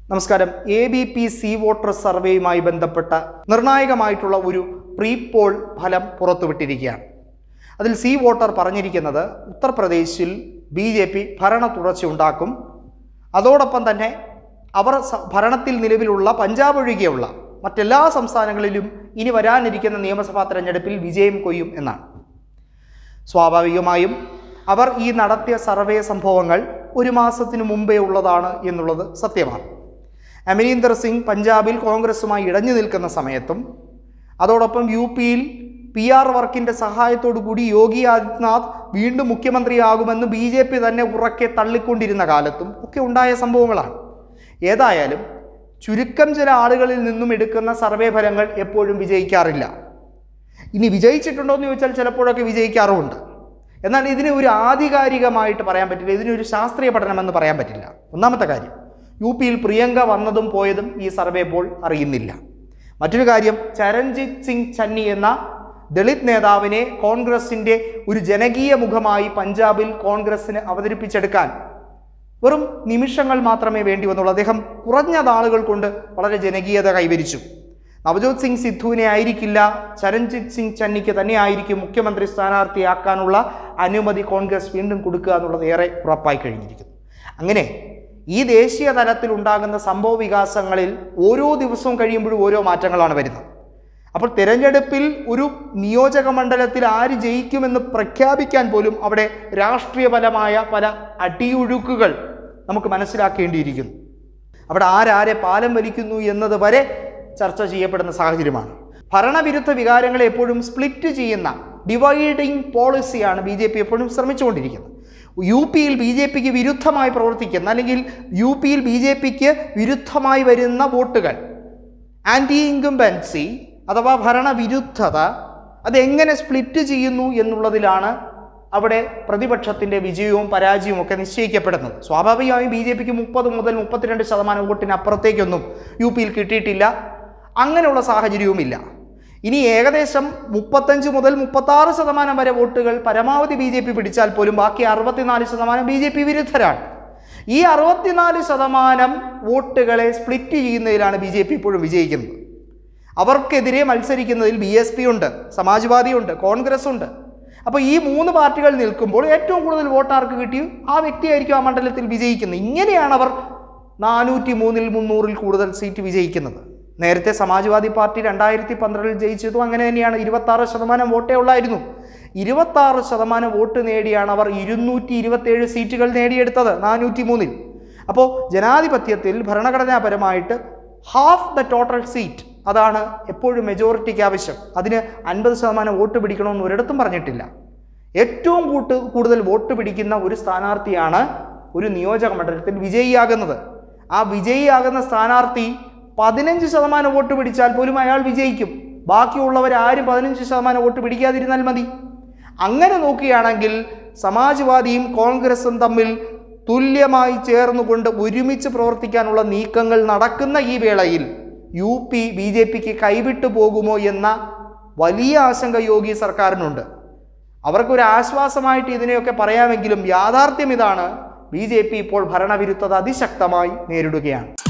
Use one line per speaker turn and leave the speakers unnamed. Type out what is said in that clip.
നമസ്കാരം A B P C voter സർവേയുമായി ബന്ധപ്പെട്ട നിർണായകമായിട്ടുള്ള ഒരു പ്രീ പോൾ ഫലം പുറത്തുവിട്ടിരിക്കുകയാണ് അതിൽ സി വോട്ടർ പറഞ്ഞിരിക്കുന്നത് ഉത്തർപ്രദേശിൽ ബി ജെ പി ഭരണ തുടർച്ചയുണ്ടാക്കും അതോടൊപ്പം തന്നെ അവർ സ- ഭരണത്തിൽ നിലവിലുള്ള പഞ്ചാബ് ഒഴികെയുള്ള മറ്റെല്ലാ സംസ്ഥാനങ്ങളിലും ഇനി വരാനിരിക്കുന്ന നിയമസഭാ തെരഞ്ഞെടുപ്പിൽ വിജയം കൊയ്യും എന്നാണ് സ്വാഭാവികമായും അവർ ഈ നടത്തിയ സർവേ സംഭവങ്ങൾ ഒരു മാസത്തിനു മുമ്പേ ഉള്ളതാണ് എന്നുള്ളത് സത്യമാണ് അമരീന്ദർ സിംഗ് പഞ്ചാബിൽ കോൺഗ്രസുമായി ഇടഞ്ഞു നിൽക്കുന്ന സമയത്തും അതോടൊപ്പം യു പിയിൽ പി ആർ വർക്കിൻ്റെ സഹായത്തോടു കൂടി യോഗി ആദിത്യനാഥ് വീണ്ടും മുഖ്യമന്ത്രിയാകുമെന്ന് ബി ജെ പി തന്നെ ഉറക്കെ തള്ളിക്കൊണ്ടിരുന്ന കാലത്തും ഒക്കെ ഉണ്ടായ സംഭവങ്ങളാണ് ഏതായാലും ചുരുക്കം ചില ആളുകളിൽ നിന്നും എടുക്കുന്ന സർവേ ഫലങ്ങൾ എപ്പോഴും വിജയിക്കാറില്ല ഇനി വിജയിച്ചിട്ടുണ്ടോ എന്ന് ചോദിച്ചാൽ ചിലപ്പോഴൊക്കെ വിജയിക്കാറുമുണ്ട് എന്നാൽ ഇതിന് ഒരു ആധികാരികമായിട്ട് പറയാൻ പറ്റില്ല ഇതിനൊരു ശാസ്ത്രീയ പഠനമെന്ന് പറയാൻ പറ്റില്ല ഒന്നാമത്തെ കാര്യം യു പിയിൽ പ്രിയങ്ക വന്നതും പോയതും ഈ സർവേ പോൾ അറിയുന്നില്ല മറ്റൊരു കാര്യം ചരൺജിത് സിംഗ് ചന്നി എന്ന ദളിത് നേതാവിനെ കോൺഗ്രസിൻ്റെ ഒരു ജനകീയ മുഖമായി പഞ്ചാബിൽ കോൺഗ്രസിന് അവതരിപ്പിച്ചെടുക്കാൻ വെറും നിമിഷങ്ങൾ മാത്രമേ വേണ്ടി വന്നുള്ളൂ അദ്ദേഹം കുറഞ്ഞ നാളുകൾ കൊണ്ട് വളരെ ജനകീയത കൈവരിച്ചു നവജോത് സിംഗ് സിദ്ധുവിനെ ആയിരിക്കില്ല ചരൺജിത് സിംഗ് ചന്നിക്ക് തന്നെ ആയിരിക്കും മുഖ്യമന്ത്രി സ്ഥാനാർത്ഥിയാക്കാനുള്ള അനുമതി കോൺഗ്രസ് വീണ്ടും കൊടുക്കുക എന്നുള്ളത് ഏറെ ഉറപ്പായി കഴിഞ്ഞിരിക്കുന്നു അങ്ങനെ ഈ ദേശീയ തലത്തിൽ ഉണ്ടാകുന്ന സംഭവ വികാസങ്ങളിൽ ഓരോ ദിവസവും കഴിയുമ്പോഴും ഓരോ മാറ്റങ്ങളാണ് വരുന്നത് അപ്പോൾ തിരഞ്ഞെടുപ്പിൽ ഒരു നിയോജക മണ്ഡലത്തിൽ ആര് ജയിക്കുമെന്ന് പ്രഖ്യാപിക്കാൻ പോലും അവിടെ രാഷ്ട്രീയപരമായ പല അടിയൊഴുക്കുകൾ നമുക്ക് മനസ്സിലാക്കേണ്ടിയിരിക്കുന്നു അവിടെ ആരാരെ പാലം വലിക്കുന്നു എന്നത് വരെ ചർച്ച ചെയ്യപ്പെടുന്ന സാഹചര്യമാണ് ഭരണവിരുദ്ധ വികാരങ്ങളെ എപ്പോഴും സ്പ്ലിറ്റ് ചെയ്യുന്ന ഡിവൈഡിങ് പോളിസിയാണ് ബി ജെ പി എപ്പോഴും ശ്രമിച്ചുകൊണ്ടിരിക്കുന്നത് യു പിയിൽ ബി ജെ പിക്ക് വിരുദ്ധമായി പ്രവർത്തിക്കുന്ന അല്ലെങ്കിൽ യു പിയിൽ ബി ജെ പിക്ക് വിരുദ്ധമായി വരുന്ന വോട്ടുകൾ ആൻറ്റി ഇൻകംബൻസി അഥവാ ഭരണവിരുദ്ധത അതെങ്ങനെ സ്പ്ലിറ്റ് ചെയ്യുന്നു എന്നുള്ളതിലാണ് അവിടെ പ്രതിപക്ഷത്തിൻ്റെ വിജയവും പരാജയവും ഒക്കെ നിശ്ചയിക്കപ്പെടുന്നത് സ്വാഭാവികമായും ബി ജെ പിക്ക് മുപ്പത് മുതൽ മുപ്പത്തിരണ്ട് ശതമാനം വോട്ടിന് അപ്പുറത്തേക്കൊന്നും യു പിയിൽ കിട്ടിയിട്ടില്ല അങ്ങനെയുള്ള സാഹചര്യവുമില്ല ഇനി ഏകദേശം മുപ്പത്തഞ്ച് മുതൽ മുപ്പത്താറ് ശതമാനം വരെ വോട്ടുകൾ പരമാവധി ബി ജെ പി പിടിച്ചാൽ പോലും ബാക്കി അറുപത്തിനാല് ശതമാനം ബി ജെ പി വിരുദ്ധരാണ് ഈ അറുപത്തിനാല് ശതമാനം വോട്ടുകളെ സ്പ്ലിറ്റ് ചെയ്യുന്നതിലാണ് ബി ജെ പി ഇപ്പോഴും വിജയിക്കുന്നത് അവർക്കെതിരെ മത്സരിക്കുന്നതിൽ ബി എസ് പി ഉണ്ട് സമാജ്വാദി ഉണ്ട് കോൺഗ്രസ് ഉണ്ട് അപ്പോൾ ഈ മൂന്ന് പാർട്ടികൾ നിൽക്കുമ്പോൾ ഏറ്റവും കൂടുതൽ വോട്ട് ആർക്ക് കിട്ടി ആ വ്യക്തിയായിരിക്കും ആ മണ്ഡലത്തിൽ വിജയിക്കുന്നത് ഇങ്ങനെയാണ് അവർ നാനൂറ്റി മൂന്നിൽ മുന്നൂറിൽ കൂടുതൽ സീറ്റ് വിജയിക്കുന്നത് നേരത്തെ സമാജ്വാദി പാർട്ടി രണ്ടായിരത്തി പന്ത്രണ്ടിൽ ജയിച്ചതും അങ്ങനെ തന്നെയാണ് ഇരുപത്താറ് ശതമാനം വോട്ടേ ഉള്ളായിരുന്നു ഇരുപത്താറ് ശതമാനം വോട്ട് നേടിയാണ് അവർ ഇരുന്നൂറ്റി ഇരുപത്തേഴ് സീറ്റുകൾ നേടിയെടുത്തത് നാനൂറ്റി മൂന്നിൽ അപ്പോൾ ജനാധിപത്യത്തിൽ ഭരണഘടനാപരമായിട്ട് ഹാഫ് ദ ടോട്ടൽ സീറ്റ് അതാണ് എപ്പോഴും മെജോറിറ്റിക്ക് ആവശ്യം അതിന് അൻപത് ശതമാനം വോട്ട് പിടിക്കണമെന്ന് ഒരിടത്തും പറഞ്ഞിട്ടില്ല ഏറ്റവും കൂട്ട് കൂടുതൽ വോട്ട് പിടിക്കുന്ന ഒരു സ്ഥാനാർത്ഥിയാണ് ഒരു നിയോജക മണ്ഡലത്തിൽ വിജയിയാകുന്നത് ആ വിജയിയാകുന്ന സ്ഥാനാർത്ഥി പതിനഞ്ച് ശതമാനം വോട്ട് പിടിച്ചാൽ പോലും അയാൾ വിജയിക്കും ബാക്കിയുള്ളവർ ആരും പതിനഞ്ച് ശതമാനം വോട്ട് പിടിക്കാതിരുന്നാൽ മതി അങ്ങനെ നോക്കുകയാണെങ്കിൽ സമാജ്വാദിയും കോൺഗ്രസും തമ്മിൽ തുല്യമായി ചേർന്നുകൊണ്ട് ഒരുമിച്ച് പ്രവർത്തിക്കാനുള്ള നീക്കങ്ങൾ നടക്കുന്ന ഈ വേളയിൽ യു പി ബി ജെ പിക്ക് കൈവിട്ടു പോകുമോ എന്ന വലിയ ആശങ്ക യോഗി സർക്കാരിനുണ്ട് അവർക്കൊരു ആശ്വാസമായിട്ട് ഇതിനെയൊക്കെ പറയാമെങ്കിലും യാഥാർത്ഥ്യം ഇതാണ് ബി ജെ പി ഇപ്പോൾ ഭരണവിരുദ്ധത അതിശക്തമായി നേരിടുകയാണ്